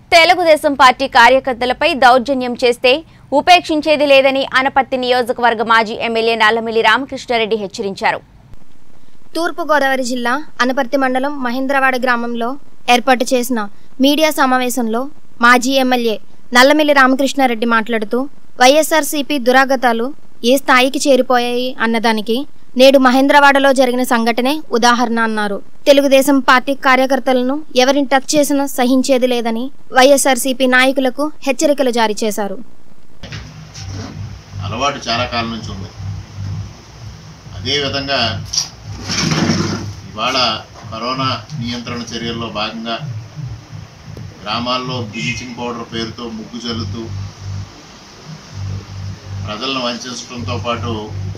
Telugu Desam party కార్యకర్తలపై దౌర్జన్యం చేస్తే ఉపేక్షించేది లేదని అనపత్తి నియోజకవర్గ మాజీ ఎమ్మెల్యే నల్లమిల్లి రామకృష్ణారెడ్డి హెచ్చరించారు తూర్పుగోదావరి జిల్లా అనపర్తి మండలం మహేంద్రవాడ గ్రామంలో ఏర్పాటు చేసిన మీడియా సమావేశంలో మాజీ ఎమ్మెల్యే నల్లమిల్లి రామకృష్ణారెడ్డి మాట్లాడుతూ వైఎస్ఆర్సీపీ దురాగతాలు ఏ స్థాయికి చేరిపోయాయి అన్నదానికి నేడు మహేంద్రవాడలో జరిగిన సంఘటనే ఉదాహరణ అన్నారు తెలుగుదేశం పార్టీ కార్యకర్తలను ఎవరిని టచ్ చేసినా సహించేది లేదని వైఎస్ఆర్సీపీ నాయకులకు హెచ్చరికలు జారీ చేశారు అలవాటు చాలా కాలం నుంచి ఉంది అదేవిధంగా ఇవాళ కరోనా నియంత్రణ చర్యల్లో భాగంగా గ్రామాల్లో బ్లీచింగ్ పౌడర్ పేరుతో ముగ్గు చల్లుతూ ప్రజలను వంచడంతో పాటు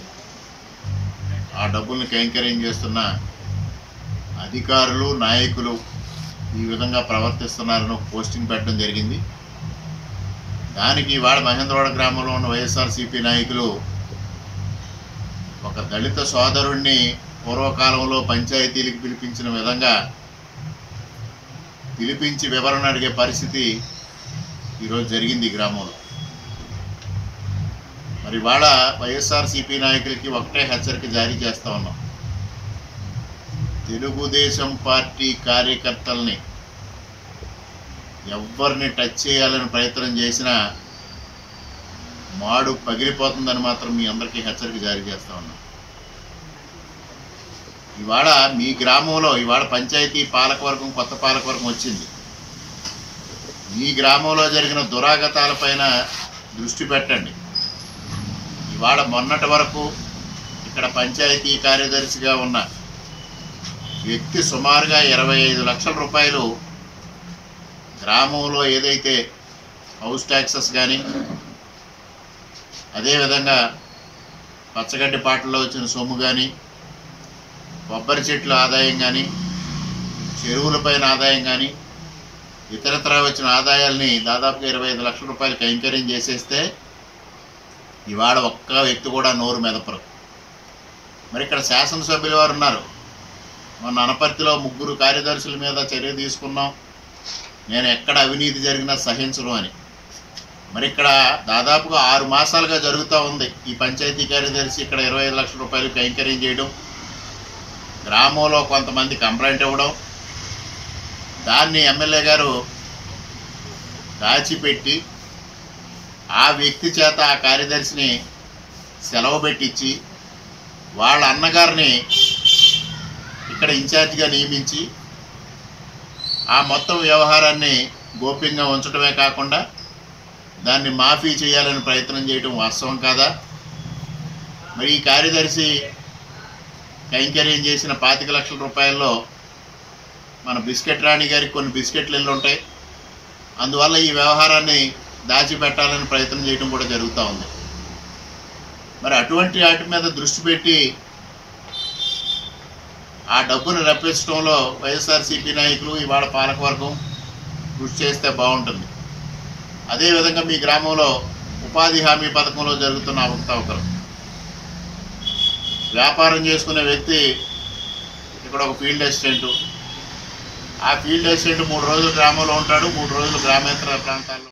ఆ డబ్బుల్ని కైంకర్యం చేస్తున్న అధికారులు నాయకులు ఈ విధంగా ప్రవర్తిస్తున్నారని ఒక పోస్టింగ్ పెట్టడం జరిగింది దానికి ఇవాళ మహేంద్రవాడ గ్రామంలో ఉన్న వైఎస్ఆర్సీపీ నాయకులు ఒక దళిత సోదరుణ్ణి పూర్వకాలంలో పంచాయతీలకు పిలిపించిన విధంగా పిలిపించి వివరణ అడిగే పరిస్థితి ఈరోజు జరిగింది ఈ గ్రామంలో మరి ఇవాళ వైఎస్ఆర్సీపీ నాయకులకి ఒకటే హెచ్చరిక జారీ చేస్తా ఉన్నాం తెలుగుదేశం పార్టీ కార్యకర్తల్ని ఎవరిని టచ్ చేయాలని ప్రయత్నం చేసినా మాడు పగిలిపోతుందని మాత్రం మీ అందరికీ హెచ్చరిక జారీ చేస్తా ఉన్నాం ఇవాళ మీ గ్రామంలో ఇవాళ పంచాయతీ పాలకవర్గం కొత్త పాలకవర్గం వచ్చింది మీ గ్రామంలో జరిగిన దురాగతాలపైన దృష్టి పెట్టండి ఇవాళ మొన్నటి వరకు ఇక్కడ పంచాయతీ కార్యదర్శిగా ఉన్న వ్యక్తి సుమారుగా ఇరవై ఐదు లక్షల రూపాయలు గ్రామంలో ఏదైతే హౌస్ ట్యాక్సెస్ కానీ అదేవిధంగా పచ్చగడ్డి పాటల్లో వచ్చిన సొమ్ము కానీ కొబ్బరి చెట్ల ఆదాయం కానీ చెరువులపైన ఆదాయం కానీ ఇతరత్రా వచ్చిన ఆదాయాల్ని దాదాపుగా ఇరవై ఐదు లక్షల రూపాయలు కైంకర్యం చేసేస్తే ఇవాళ ఒక్క వ్యక్తి కూడా నోరు మెదపరు మరి ఇక్కడ శాసనసభ్యుల వారు ఉన్నారు మొన్న అనపర్తిలో ముగ్గురు కార్యదర్శుల మీద చర్య తీసుకున్నాం నేను ఎక్కడ అవినీతి జరిగినా సహించను అని మరి ఇక్కడ దాదాపుగా ఆరు మాసాలుగా జరుగుతూ ఉంది ఈ పంచాయతీ కార్యదర్శి ఇక్కడ ఇరవై ఐదు లక్షల రూపాయలు కైంకర్యం చేయడం గ్రామంలో కొంతమంది కంప్లైంట్ ఇవ్వడం దాన్ని ఎమ్మెల్యే గారు దాచిపెట్టి ఆ వ్యక్తి చేత ఆ కార్యదర్శిని సెలవు పెట్టించి వాళ్ళ అన్నగారిని ఇక్కడ ఇన్ఛార్జిగా నియమించి ఆ మొత్తం వ్యవహారాన్ని గోప్యంగా ఉంచడమే కాకుండా దాన్ని మాఫీ చేయాలని ప్రయత్నం చేయడం వాస్తవం కాదా మరి ఈ కార్యదర్శి కైంకర్యం చేసిన పాతిక లక్షల రూపాయల్లో మన బిస్కెట్ రాణి గారికి కొన్ని బిస్కెట్లు ఇల్లు ఉంటాయి అందువల్ల ఈ వ్యవహారాన్ని దాచిపెట్టాలని ప్రయత్నం చేయడం కూడా జరుగుతూ ఉంది మరి అటువంటి వాటి మీద దృష్టి పెట్టి ఆ డబ్బును రప్పించడంలో వైఎస్ఆర్సీపీ నాయకులు ఇవాళ పాలకవర్గం కృషి చేస్తే బాగుంటుంది అదేవిధంగా మీ గ్రామంలో ఉపాధి హామీ పథకంలో జరుగుతున్న అవకతవకలు వ్యాపారం చేసుకునే వ్యక్తి ఇక్కడ ఒక ఫీల్డ్ అసిస్టెంట్ ఆ ఫీల్డ్ అసిస్టెంట్ మూడు రోజులు గ్రామంలో ఉంటాడు మూడు రోజులు గ్రామేతర ప్రాంతాల్లో